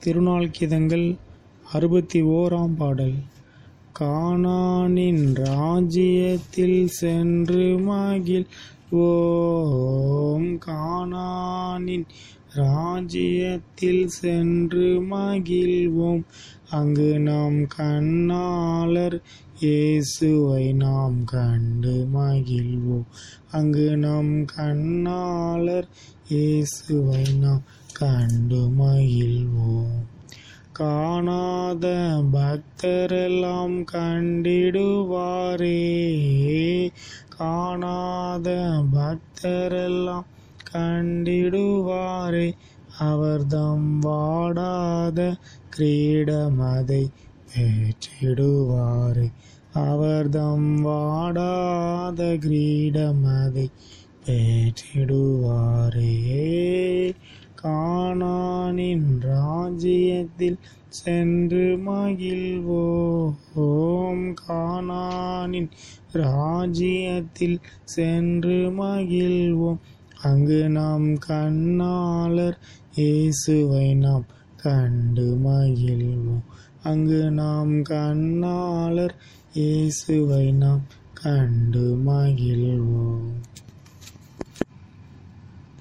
திருநாள் கீதங்கள் அறுபத்தி ஓராம் பாடல் கானானின் ராஜ்யத்தில் சென்று மகிழ் ஓம் கானானின் ராஜ்யத்தில் சென்று மகிழ்வோம் அங்கு நாம் கண்ணாளர் இயேசுவை நாம் கண்டு மகிழ்வோம் அங்கு நம் கண்ணாளர் இயேசுவை நாம் கண்டு மகிழ்வோம் காணாத பக்தரெல்லாம் கண்டிடுவாரே காணாத பக்தரெல்லாம் கண்டிடுவாரே அவர்தம் வாடாத கிரீடமதை பெற்றிடுவாரே அவர்தம் வாடாத கிரீடமதை பெற்றிடுவாரே கானானின் ராஜ்யத்தில் சென்று மகிழ்வோம் கானானின் ராஜ்யத்தில் சென்று மகிழ்வோம் அங்கு நாம் கண்ணாளர் இயேசுவை நாம் கண்டு மகிழ்வோம் அங்கு நாம் கண்ணாளர் இயேசுவை நாம் கண்டு மகிழ்வோம்